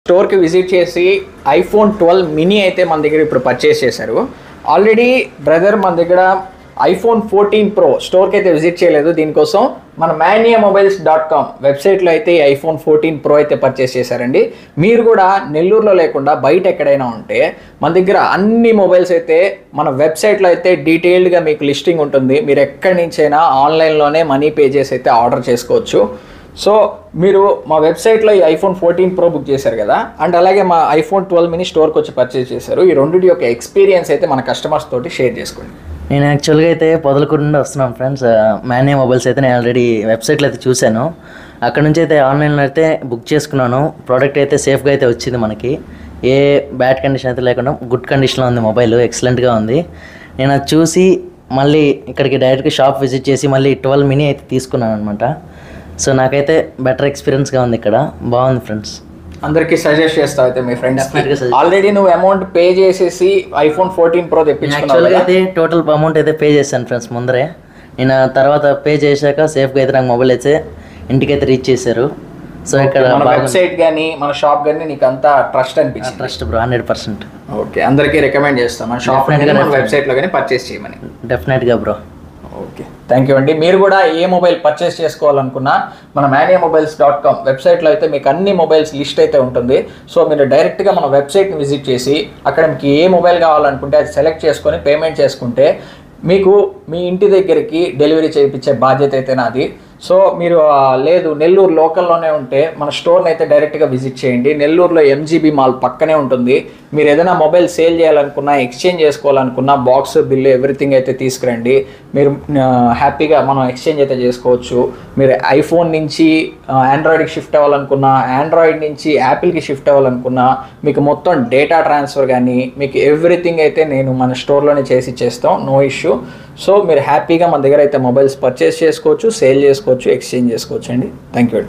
స్టోర్కి విజిట్ చేసి iPhone twelve mini అయితే మన దగ్గర ఇప్పుడు పర్చేస్ చేశారు ఆల్రెడీ బ్రదర్ మన దగ్గర ఐఫోన్ ఫోర్టీన్ ప్రో స్టోర్కి అయితే విజిట్ చేయలేదు దీనికోసం మన మ్యానియా మొబైల్స్ డాట్ కామ్ వెబ్సైట్లో అయితే ఈ ఐఫోన్ ఫోర్టీన్ ప్రో అయితే పర్చేస్ చేశారండి మీరు కూడా నెల్లూరులో లేకుండా బయట ఎక్కడైనా ఉంటే మన దగ్గర అన్ని మొబైల్స్ అయితే మన వెబ్సైట్లో అయితే డీటెయిల్డ్గా మీకు లిస్టింగ్ ఉంటుంది మీరు ఎక్కడి నుంచైనా ఆన్లైన్లోనే మనీ పే చేసి అయితే ఆర్డర్ చేసుకోవచ్చు సో మీరు మా వెబ్సైట్లో ఈ ఐఫోన్ ఫోర్టీన్ ప్రో బుక్ చేశారు కదా అండ్ అలాగే మా ఐఫోన్ ట్వెల్వ్ మినీ స్టోర్కి వచ్చి పర్చేస్ చేశారు ఈ రెండింటి యొక్క ఎక్స్పీరియన్స్ అయితే మన కస్టమర్స్ తోటి షేర్ చేసుకోండి నేను యాక్చువల్గా అయితే పొదలకూరు నుండి వస్తున్నాను ఫ్రెండ్స్ మ్యాన్యా మొబైల్స్ అయితే నేను ఆల్రెడీ వెబ్సైట్లో అయితే చూశాను అక్కడ నుంచి అయితే ఆన్లైన్లో అయితే బుక్ చేసుకున్నాను ప్రోడక్ట్ అయితే సేఫ్గా అయితే వచ్చింది మనకి ఏ బ్యాడ్ కండిషన్ అయితే లేకుండా గుడ్ కండిషన్లో ఉంది మొబైల్ ఎక్సలెంట్గా ఉంది నేను అది చూసి మళ్ళీ ఇక్కడికి డైరెక్ట్గా షాప్ విజిట్ చేసి మళ్ళీ ట్వెల్వ్ మినీ అయితే తీసుకున్నాను అనమాట సో నాకైతే బెటర్ ఎక్స్పీరియన్స్గా ఉంది ఇక్కడ బాగుంది ఫ్రెండ్స్ అందరికీ సజెస్ట్ చేస్తావు అయితే మీ ఫ్రెండ్స్ Definitely suggest- ఆల్రెడీ నువ్వు అమౌంట్ పే చేసేసి ఐఫోన్ ఫోర్టీన్ ప్రో తెప్పించుకున్నావు యాక్చువల్గా కదా? అయితే టోటల్ అమౌంట్ అయితే పే చేశాను ఫ్రెండ్స్ ముందరే నేను ఆ తర్వాత పే చేశాక సేఫ్గా అయితే నాకు మొబైల్ అయితే ఇంటికైతే రీచ్ చేశారు సో ఇక్కడ మన వెబ్సైట్ కానీ మన షాప్ కానీ నీకు అంతా ట్రస్ట్ అనిపించింది trust bro hundred percent okay అందరికీ రికమెండ్ చేస్తాం మన షాప్ Definitely మన గా వెబ్సైట్లో కానీ పర్చేస్ చేయమని డెఫినెట్గా బ్రో ఓకే థ్యాంక్ యూ అండి మీరు కూడా ఏ మొబైల్ పర్చేస్ చేసుకోవాలనుకున్నా మన మ్యానియా మొబైల్స్ డాట్ కామ్ వెబ్సైట్లో అయితే మీకు అన్ని మొబైల్స్ లిస్ట్ అయితే ఉంటుంది సో మీరు డైరెక్ట్గా మన వెబ్సైట్ని విజిట్ చేసి అక్కడ మీకు ఏ మొబైల్ కావాలనుకుంటే అది సెలెక్ట్ చేసుకొని పేమెంట్ చేసుకుంటే మీకు మీ ఇంటి దగ్గరికి డెలివరీ చేయించే బాధ్యత అయితే నాది సో మీరు ఆ, లేదు నెల్లూరు లోకల్లోనే ఉంటే మన స్టోర్ని అయితే డైరెక్ట్గా విజిట్ చేయండి నెల్లూరులో ఎంజీబీ మాల్ పక్కనే ఉంటుంది మీరు ఏదైనా మొబైల్ సేల్ చేయాలనుకున్నా ఎక్స్చేంజ్ చేసుకోవాలనుకున్నా బాక్స్ బిల్లు ఎవ్రీథింగ్ అయితే తీసుకురండి మీరు ఆ, హ్యాపీగా మనం ఎక్స్చేంజ్ అయితే చేసుకోవచ్చు మీరు ఐఫోన్ నుంచి ఆండ్రాయిడ్కి షిఫ్ట్ అవ్వాలనుకున్నా ఆండ్రాయిడ్ నుంచి యాపిల్కి షిఫ్ట్ అవ్వాలనుకున్నా మీకు మొత్తం డేటా ట్రాన్స్ఫర్ కానీ మీకు ఎవ్రీథింగ్ అయితే నేను మన స్టోర్లోనే చేసి ఇచ్చేస్తాం నో ఇష్యూ సో మీరు హ్యాపీగా మన దగ్గర అయితే మొబైల్స్ పర్చేస్ చేసుకోవచ్చు సేల్ చేసుకోవచ్చు ఎక్స్చేంజ్ చేసుకోవచ్చు అండి థ్యాంక్ యూ